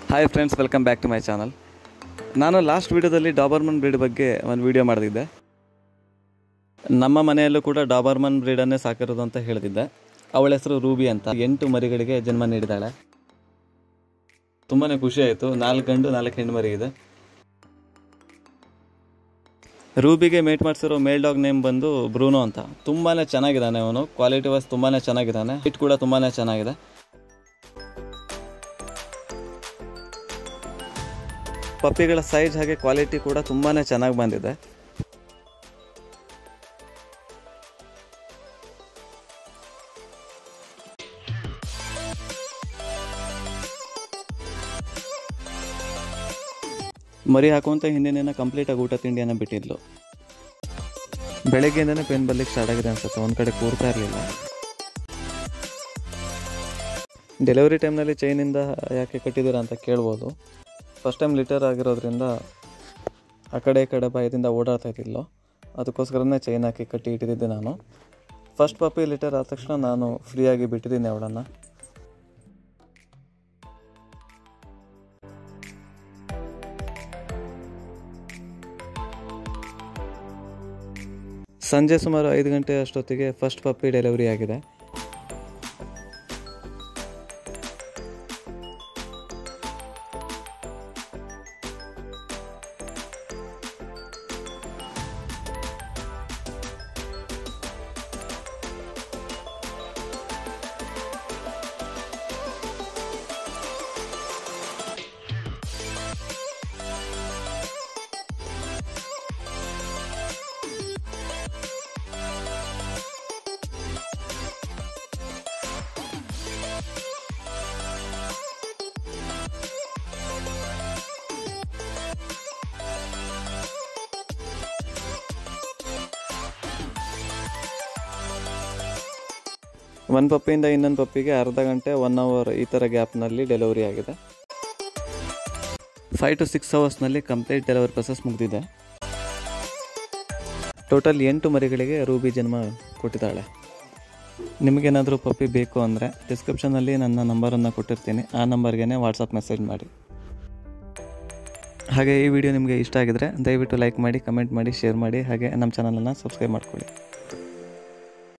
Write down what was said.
hi friends welcome back to my channel ನಾನು last ವೀಡಿಯೋದಲ್ಲಿ doberman breed ಬಗ್ಗೆ ಒಂದು ವಿಡಿಯೋ ಮಾಡಿದ್ದೆ ನಮ್ಮ ಮನೆಯಲ್ಲೂ ಕೂಡ ಡಾಬರ್ಮನ್ ಬ್ರೀಡನ್ನೇ ಸಾಕಿರೋದು ಅಂತ ಹೇಳಿದ್ದೆ ಅವಳ ಹೆಸರು ರೂಬಿ ಅಂತ ಎಂಟು ಮರಿಗಳಿಗೆ ಜನ್ಮ ನೀಡಿದಾಳೆ ತುಂಬಾ ಖುಷಿ ಆಯಿತು ನಾಲ್ಕು ಗಂಡು ನಾಲ್ಕು ಹೆಣ್ಣು ಮರಿ ಇದೆ ರೂಬಿಗೆ ಮೇಟ್ ಮಾಡಿಸಿರೋ ಮೇಲ್ ಡಾಗ್ ನೇಮ್ ಬಂದು ಬ್ರೂನೋ ಅಂತ ತುಂಬಾ ಚೆನ್ನಾಗಿದ್ದಾನೆ ಅವನು ಕ್ವಾಲಿಟಿ ವೈಸ್ ತುಂಬಾ ಚೆನ್ನಾಗಿದ್ದಾನೆ ಹಿಟ್ ಕೂಡ ತುಂಬಾ ಚೆನ್ನಾಗಿದೆ ಪಪ್ಪಿಗಳ ಸೈಜ್ ಹಾಗೆ ಕ್ವಾಲಿಟಿ ಕೂಡ ತುಂಬಾ ಚೆನ್ನಾಗಿ ಬಂದಿದೆ ಮರಿ ಹಾಕುವಂತ ಹಿಂದಿನ ಕಂಪ್ಲೀಟಾಗಿ ಊಟ ತಿಂಡಿಯನ್ನು ಬಿಟ್ಟಿದ್ಲು ಬೆಳಗ್ಗೆಯಿಂದನೇ ಪೇನ್ ಬರ್ಲಿಕ್ಕೆ ಸ್ಟಾರ್ಟ್ ಆಗಿದೆ ಅನ್ಸುತ್ತೆ ಒಂದು ಕಡೆ ಕೂರ್ತಾ ಇರಲಿಲ್ಲ ಡೆಲಿವರಿ ಟೈಮ್ನಲ್ಲಿ ಚೈನಿಂದ ಯಾಕೆ ಕಟ್ಟಿದ್ದೀರಾ ಅಂತ ಕೇಳ್ಬೋದು ಫಸ್ಟ್ ಟೈಮ್ ಲಿಟರ್ ಆಗಿರೋದ್ರಿಂದ ಆ ಕಡೆ ಈ ಕಡೆ ಭಯದಿಂದ ಓಡಾಡ್ತಾ ಇದ್ದಿಲ್ಲ ಅದಕ್ಕೋಸ್ಕರನೇ ಚೈನ್ ಹಾಕಿ ಕಟ್ಟಿ ಇಟ್ಟಿದ್ದೆ ನಾನು ಫಸ್ಟ್ ಪಪ್ಪಿ ಲಿಟರ್ ಆದ ತಕ್ಷಣ ನಾನು ಫ್ರೀಯಾಗಿ ಬಿಟ್ಟಿದ್ದೀನಿ ಅವಳನ್ನು ಸಂಜೆ ಸುಮಾರು ಐದು ಗಂಟೆ ಅಷ್ಟೊತ್ತಿಗೆ ಫಸ್ಟ್ ಪಪ್ಪಿ ಡೆಲಿವರಿ ಆಗಿದೆ ಒಂದು ಪಪ್ಪಿಯಿಂದ ಇನ್ನೊಂದು ಪಪ್ಪಿಗೆ ಅರ್ಧ ಗಂಟೆ ಒನ್ ಅವರ್ ಈ ಥರ ಗ್ಯಾಪ್ನಲ್ಲಿ ಡೆಲಿವರಿ ಆಗಿದೆ ಫೈವ್ ಟು ಸಿಕ್ಸ್ ಅವರ್ಸ್ನಲ್ಲಿ ಕಂಪ್ಲೀಟ್ ಡೆಲಿವರಿ ಪ್ರೊಸೆಸ್ ಮುಗಿದಿದೆ ಟೋಟಲ್ ಎಂಟು ಮರಿಗಳಿಗೆ ರೂಬಿ ಜನ್ಮ ಕೊಟ್ಟಿದ್ದಾಳೆ ನಿಮಗೇನಾದರೂ ಪಪ್ಪಿ ಬೇಕು ಅಂದರೆ ಡಿಸ್ಕ್ರಿಪ್ಷನಲ್ಲಿ ನನ್ನ ನಂಬರನ್ನು ಕೊಟ್ಟಿರ್ತೀನಿ ಆ ನಂಬರ್ಗೆ ವಾಟ್ಸಪ್ ಮೆಸೇಜ್ ಮಾಡಿ ಹಾಗೆ ಈ ವಿಡಿಯೋ ನಿಮಗೆ ಇಷ್ಟ ಆಗಿದರೆ ದಯವಿಟ್ಟು ಲೈಕ್ ಮಾಡಿ ಕಮೆಂಟ್ ಮಾಡಿ ಶೇರ್ ಮಾಡಿ ಹಾಗೆ ನಮ್ಮ ಚಾನಲನ್ನು ಸಬ್ಸ್ಕ್ರೈಬ್ ಮಾಡ್ಕೊಳ್ಳಿ